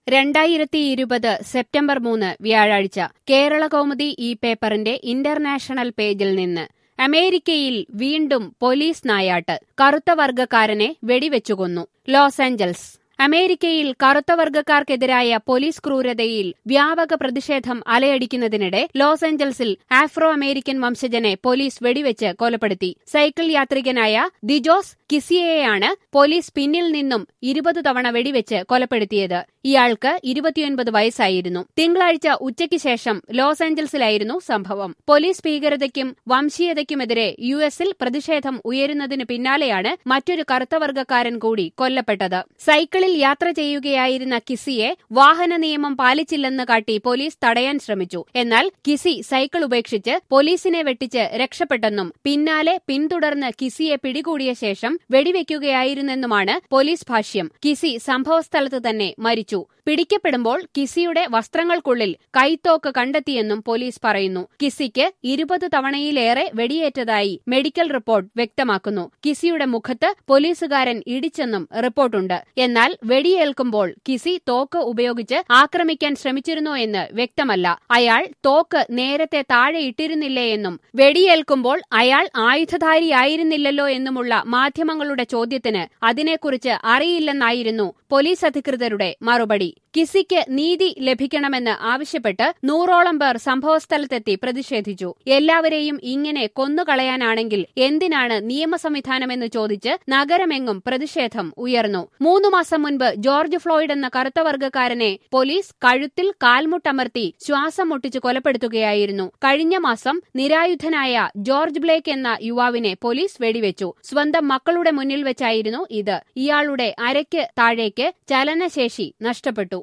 രണ്ടായിരത്തി ഇരുപത് സെപ്റ്റംബർ മൂന്ന് വ്യാഴാഴ്ച കേരള കൗമുദി ഈ പേപ്പറിന്റെ ഇന്റർനാഷണൽ പേജിൽ നിന്ന് അമേരിക്കയിൽ വീണ്ടും പോലീസ് നായാട്ട് കറുത്ത വർഗക്കാരനെ വെടിവെച്ചുകൊന്നു ലോസ് ആഞ്ചൽസ് അമേരിക്കയിൽ കറുത്ത വർഗക്കാർക്കെതിരായ പോലീസ് ക്രൂരതയിൽ വ്യാപക പ്രതിഷേധം അലയടിക്കുന്നതിനിടെ ലോസ് ഏഞ്ചൽസിൽ ആഫ്രോ അമേരിക്കൻ വംശജനെ പോലീസ് വെടിവെച്ച് കൊലപ്പെടുത്തി സൈക്കിൾ യാത്രികനായ ദിജോസ് കിസിയയെയാണ് പോലീസ് പിന്നിൽ നിന്നും ഇരുപത് തവണ വെടിവെച്ച് കൊലപ്പെടുത്തിയത് ഇയാൾക്ക് ഇരുപത്തിയൊൻപത് വയസ്സായിരുന്നു തിങ്കളാഴ്ച ഉച്ചയ്ക്ക് ശേഷം ലോസ് ഏഞ്ചൽസിലായിരുന്നു സംഭവം പോലീസ് ഭീകരതയ്ക്കും വംശീയതയ്ക്കുമെതിരെ യു എസിൽ പ്രതിഷേധം ഉയരുന്നതിന് പിന്നാലെയാണ് മറ്റൊരു കറുത്ത വർഗക്കാരൻ കൂടി കൊല്ലപ്പെട്ടത് സൈക്കിളിൽ യാത്ര ചെയ്യുകയായിരുന്ന കിസിയെ വാഹന നിയമം പാലിച്ചില്ലെന്ന് കാട്ടി പോലീസ് തടയാൻ ശ്രമിച്ചു എന്നാൽ കിസി സൈക്കിൾ ഉപേക്ഷിച്ച് പോലീസിനെ വെട്ടിച്ച് രക്ഷപ്പെട്ടെന്നും പിന്നാലെ പിന്തുടർന്ന് കിസിയെ പിടികൂടിയ ശേഷം വെടിവെക്കുകയായിരുന്നെന്നുമാണ് പോലീസ് ഭാഷ്യം കിസി സംഭവസ്ഥലത്ത് തന്നെ മരിച്ചു പിടിക്കപ്പെടുമ്പോൾ കിസിയുടെ വസ്ത്രങ്ങൾക്കുള്ളിൽ കൈത്തോക്ക് കണ്ടെത്തിയെന്നും പോലീസ് പറയുന്നു കിസിക്ക് ഇരുപത് തവണയിലേറെ വെടിയേറ്റതായി മെഡിക്കൽ റിപ്പോർട്ട് വ്യക്തമാക്കുന്നു കിസിയുടെ മുഖത്ത് പോലീസുകാരൻ ഇടിച്ചെന്നും റിപ്പോർട്ടുണ്ട് എന്നാൽ വെടിയേൽക്കുമ്പോൾ കിസി തോക്ക് ഉപയോഗിച്ച് ആക്രമിക്കാൻ ശ്രമിച്ചിരുന്നോ എന്ന് വ്യക്തമല്ല അയാൾ തോക്ക് നേരത്തെ താഴെ ഇട്ടിരുന്നില്ലേ എന്നും വെടിയേൽക്കുമ്പോൾ അയാൾ ആയുധധാരിയായിരുന്നില്ലല്ലോ എന്നുമുള്ള മാധ്യമങ്ങളുടെ ചോദ്യത്തിന് അതിനെക്കുറിച്ച് അറിയില്ലെന്നായിരുന്നു പോലീസ് അധികൃതരുടെ മറുപടി കിസിക്ക് നീതി ലഭിക്കണമെന്ന് ആവശ്യപ്പെട്ട് നൂറോളം പേർ സംഭവസ്ഥലത്തെത്തി പ്രതിഷേധിച്ചു എല്ലാവരെയും ഇങ്ങനെ കൊന്നുകളയാനാണെങ്കിൽ എന്തിനാണ് നിയമ സംവിധാനമെന്ന് ചോദിച്ച് നഗരമെങ്ങും പ്രതിഷേധം ഉയർന്നു മൂന്നു മാസം മുൻപ് ജോർജ് ഫ്ലോയിഡ് എന്ന കറുത്ത വർഗക്കാരനെ പോലീസ് കഴുത്തിൽ കാൽമുട്ടമർത്തി ശ്വാസം മുട്ടിച്ച് കൊലപ്പെടുത്തുകയായിരുന്നു കഴിഞ്ഞ മാസം നിരായുധനായ ജോർജ് ബ്ലേക്ക് എന്ന യുവാവിനെ പോലീസ് വെടിവെച്ചു സ്വന്തം മക്കളുടെ മുന്നിൽ വെച്ചായിരുന്നു ഇത് ഇയാളുടെ അരയ്ക്ക് താഴേക്ക് ചലനശേഷി നഷ്ടപ്പെട്ടു